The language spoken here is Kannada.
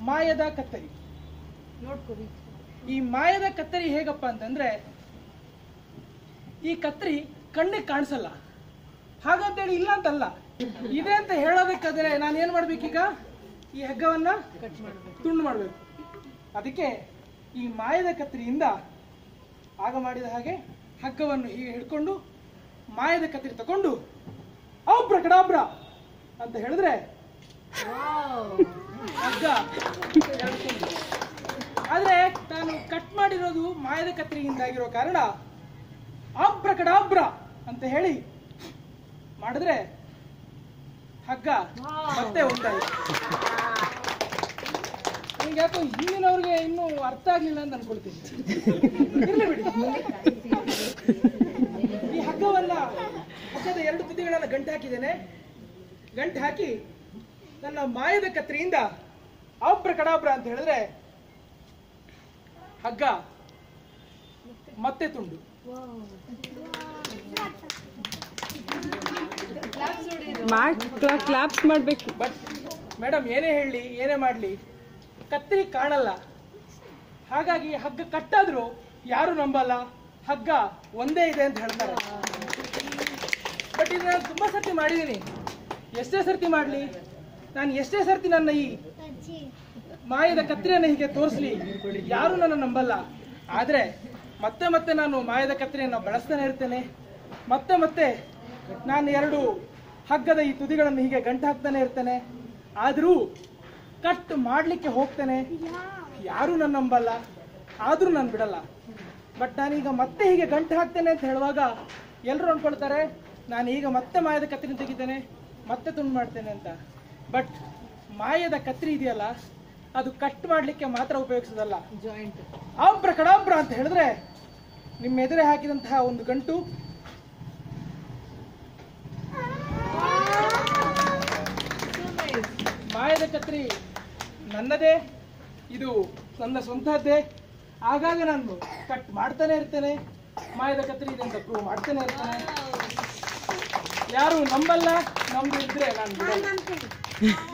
ಮಾಯದ ಕತ್ತರಿ ನೋಡ್ಕೊರಿ ಈ ಮಾಯದ ಕತ್ತರಿ ಹೇಗಪ್ಪ ಅಂತಂದ್ರೆ ಈ ಕತ್ತರಿ ಕಣ್ಣಿಗೆ ಕಾಣಿಸಲ್ಲ ಹಾಗಂತೇಳಿ ಇಲ್ಲ ಅಂತಲ್ಲ ಇದೆ ಅಂತ ಹೇಳೋದಕ್ಕಾದ್ರೆ ನಾನು ಏನ್ ಮಾಡ್ಬೇಕೀಗ ಈ ಹಗ್ಗವನ್ನ ಕಟ್ ಮಾಡ್ಬೇಕು ತುಂಡು ಮಾಡಬೇಕು ಅದಕ್ಕೆ ಈ ಮಾಯದ ಕತ್ತರಿಯಿಂದ ಆಗ ಮಾಡಿದ ಹಾಗೆ ಹಗ್ಗವನ್ನು ಹೀಗೆ ಹಿಡ್ಕೊಂಡು ಮಾಯದ ಕತ್ತರಿ ತಕೊಂಡು ಔಬ್ರ ಕಡಾಬ್ರ ಅಂತ ಹೇಳಿದ್ರೆ ಹಗ್ಗ ಎರಡು ತುಂಡು. ಆದ್ರೆ ನಾನು ಕಟ್ ಮಾಡಿರೋದು ಮಾಯದ ಕತ್ತರಿಯಿಂದಾಗಿರೋ ಕಾರಣ ಆಬ್ರ ಕಡಾಬ್ರ ಅಂತ ಹೇಳಿ ಮಾಡಿದ್ರೆ ಹಗ್ಗ ಮತ್ತೆ ಒಂದಾಯ್ತು ನಿಮ್ಗೆ ಯಾಕೋ ಹಿಂದಿನವ್ರಿಗೆ ಇನ್ನೂ ಅರ್ಥ ಆಗ್ಲಿಲ್ಲ ಅಂತ ಅನ್ಕೊಳ್ತೀನಿ ಇರ್ಲಿ ಬಿಡಿ ಈ ಹಗ್ಗವನ್ನ ಹಗ್ಗದ ಎರಡು ತುದಿಗಳನ್ನ ಗಂಟು ಹಾಕಿದ್ದೇನೆ ಗಂಟು ಹಾಕಿ ನನ್ನ ಮಾಯದ ಕತ್ತರಿಯಿಂದ ಆಬ್ರ ಕಡಾಬ್ರ ಅಂತ ಹೇಳಿದ್ರೆ ಹಗ್ಗ ಮತ್ತೆ ತುಂಡು ಕ್ಲಾಪ್ಸ್ ಮಾಡ್ಬೇಕು ಬಟ್ ಮೇಡಮ್ ಏನೇ ಹೇಳಿ ಏನೇ ಮಾಡಲಿ ಕತ್ತರಿ ಕಾಣಲ್ಲ ಹಾಗಾಗಿ ಹಗ್ಗ ಕಟ್ಟಾದ್ರೂ ಯಾರು ನಂಬಲ್ಲ ಹಗ್ಗ ಒಂದೇ ಇದೆ ಅಂತ ಹೇಳ್ತಾರೆ ಬಟ್ ಇದು ನಾನು ತುಂಬಾ ಸರ್ತಿ ಮಾಡಿದ್ದೀನಿ ಎಷ್ಟೇ ಸರ್ತಿ ಮಾಡಲಿ ನಾನು ಎಷ್ಟೇ ಸರ್ತಿ ನನ್ನ ಈ ಮಾಯದ ಕತ್ತರಿಯನ್ನು ಹೀಗೆ ತೋರಿಸ್ಲಿ ಯಾರು ನನ್ನ ನಂಬಲ್ಲ ಆದ್ರೆ ಮತ್ತೆ ಮತ್ತೆ ನಾನು ಮಾಯದ ಕತ್ತರಿಯನ್ನು ಬಳಸ್ತಾನೆ ಇರ್ತೇನೆ ಮತ್ತೆ ಮತ್ತೆ ನಾನು ಎರಡು ಹಗ್ಗದ ಈ ತುದಿಗಳನ್ನು ಹೀಗೆ ಗಂಟು ಹಾಕ್ತಾನೆ ಇರ್ತೇನೆ ಆದರೂ ಕಟ್ ಮಾಡಲಿಕ್ಕೆ ಹೋಗ್ತೇನೆ ಯಾರು ನನ್ನ ನಂಬಲ್ಲ ಆದರೂ ನಾನು ಬಿಡಲ್ಲ ಬಟ್ ನಾನೀಗ ಮತ್ತೆ ಹೀಗೆ ಗಂಟು ಹಾಕ್ತೇನೆ ಅಂತ ಹೇಳುವಾಗ ಎಲ್ಲರೂ ಅನ್ಕೊಳ್ತಾರೆ ನಾನು ಈಗ ಮತ್ತೆ ಮಾಯದ ಕತ್ತರಿ ತೆಗಿತೇನೆ ಮತ್ತೆ ತುಂಡು ಮಾಡ್ತೇನೆ ಅಂತ ಬಟ್ ಮಾಯದ ಕತ್ರಿ ಇದೆಯಲ್ಲ ಅದು ಕಟ್ ಮಾಡಲಿಕ್ಕೆ ಮಾತ್ರ ಉಪಯೋಗಿಸೋದಲ್ಲ ಜಾಯಿಂಟ್ ಆಬ್ರ ಕಡಾಬ್ರ ಅಂತ ಹೇಳಿದ್ರೆ ನಿಮ್ಮ ಎದುರೇ ಹಾಕಿದಂತಹ ಒಂದು ಗಂಟು ಮಾಯದ ಕತ್ರಿ ನನ್ನದೇ ಇದು ನನ್ನ ಸ್ವಂತದ್ದೇ ಆಗಾಗ ನಾನು ಕಟ್ ಮಾಡ್ತಾನೆ ಇರ್ತೇನೆ ಮಾಯದ ಕತ್ರಿ ಇದೆ ಅಂತ ಪ್ರೂವ್ ಮಾಡ್ತಾನೆ ಇರ್ತೇನೆ ಯಾರು ನಂಬಲ್ಲ ನಮ್ದು ಇದ್ರೆ ನಾನು ಬಿಡಲ್ಲ